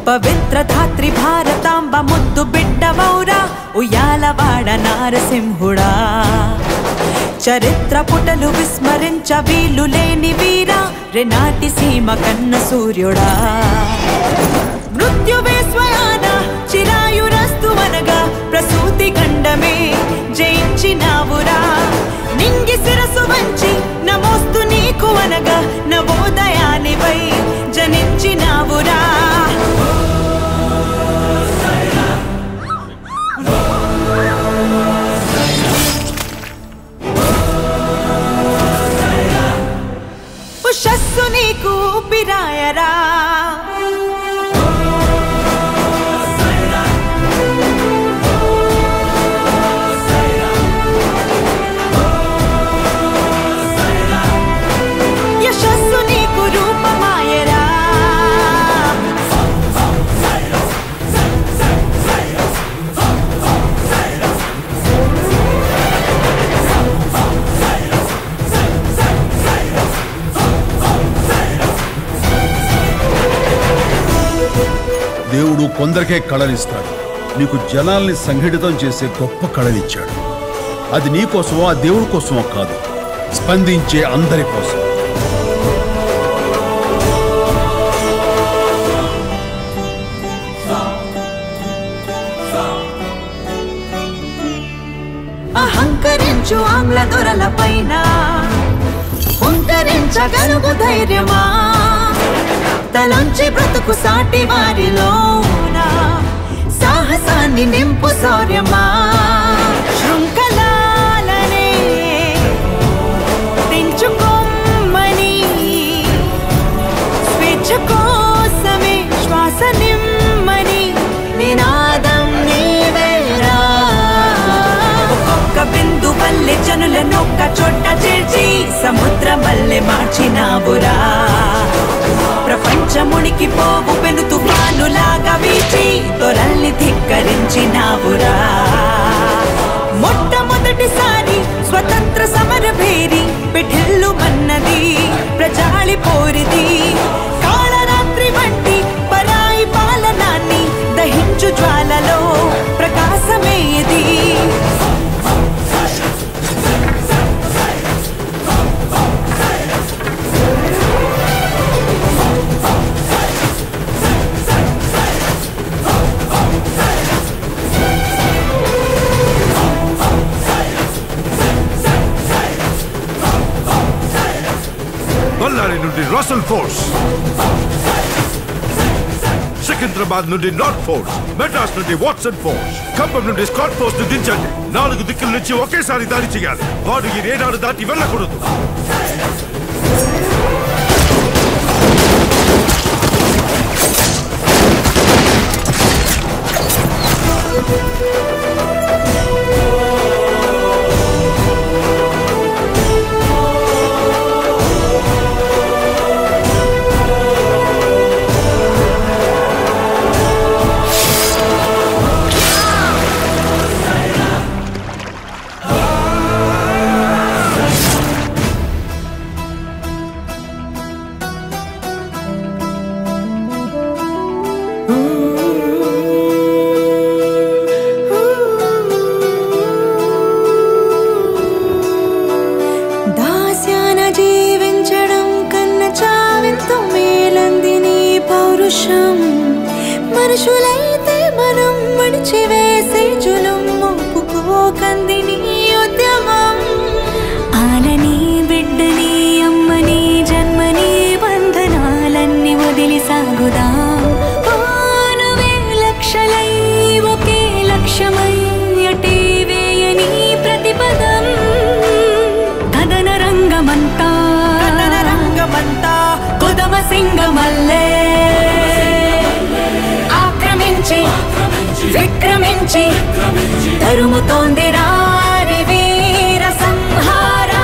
పవిత్ర ధాత్రి భారతాంబ ముద్దు బిడ్డవౌరా ఉయ్యాలవాడ నారసింహుడా చరిత్ర పుటలు విస్మరించ వీలు లేని వీరా రెనాటి సీమ కన్న సూర్యుడా మృత్యువే స్వయాన చిరాయురస్తు అనగా ప్రసూతి ఖండమే జయించినావురా నింగి శిరసు వంచి నమోస్తు నీకు అనగా నవోదయానివై జనించినావురా ఉషస్సు నీకు పిరాయరా యశస్సు నీకు రూపమాయరా దేవుడు కొందరికే కళనిస్తాడు నీకు జనాల్ని సంఘటితం చేసే గొప్ప కళనిచ్చాడు అది నీ కోసమో ఆ దేవుడి కోసమో కాదు స్పందించే అందరి కోసం అహంకరించు ఆంగ్ల దొరల పైన హుంకరించగలుగు ధైర్యమా తలంచి బ్రతుకు సాటి వారిలోన సాహసాన్ని నింపు శౌర్యమా శృంఖలాలనే తెంచుకోమని స్వేచ్ఛ కోసమే శ్వాస నిమ్మని నినాదం నీవేరా ఒక్కొక్క బిందు వల్లే జనులనొక్క చోట చేర్చి సముద్రం వల్లే మార్చినావురా ప్రపంచమునికి పోవు పెను తుఫానులాగా వీచి తొరల్ని ధిక్కరించినావురా మొట్టమొదటిసారి స్వతంత్ర సమర భేరి పిఠిల్లు మన్నది ప్రజాళి పోరిది కాళరాత్రి వంటి పరాయి పాలనాన్ని దహించు జ్వాలలో ప్రకాశమే ఇది బళ్ళారి నుండి రసల్ ఫోర్స్ సికింద్రాబాద్ నుండి నార్త్ ఫోర్స్ మెడ్రాస్ నుండి వాట్సన్ ఫోర్స్ ఖమ్మం నుండి స్కాట్ ఫోర్స్ ను దించండి నాలుగు దిక్కుల నుంచి ఒకేసారి దాడి చేయాలి వాడు ఈ రేడాను దాటి వెళ్ళకూడదు దాస్యాన జీవించడం కన్న చావెంతో మేలంది నీ పౌరుషం మనుషులైతే మనం మడిచి వేసే జులం ఒప్పుకోకంది నీ ఉద్యమం ఆలని బిడ్డని అమ్మని జన్మని బంధనాలన్నీ వదిలి సాగుదాం పానువే లక్షలై ఒకే లక్ష్యమై అటే వేయని ప్రతిపదం కథన రంగమంతా కథన రంగమంతా కొదమ సింగమల్లే ఆక్రమించి విక్రమించి తరుముతోంది రారి వీర సంహారా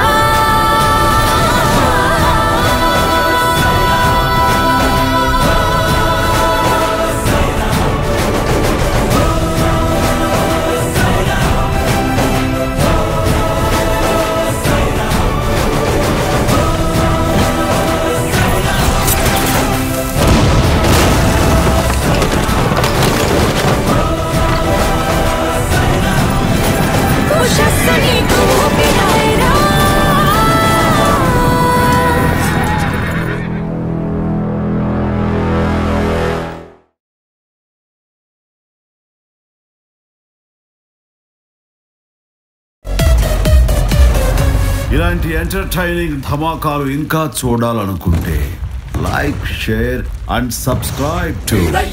ఇలాంటి ఎంటర్టైనింగ్ ధమాకాలు ఇంకా చూడాలనుకుంటే like share and subscribe to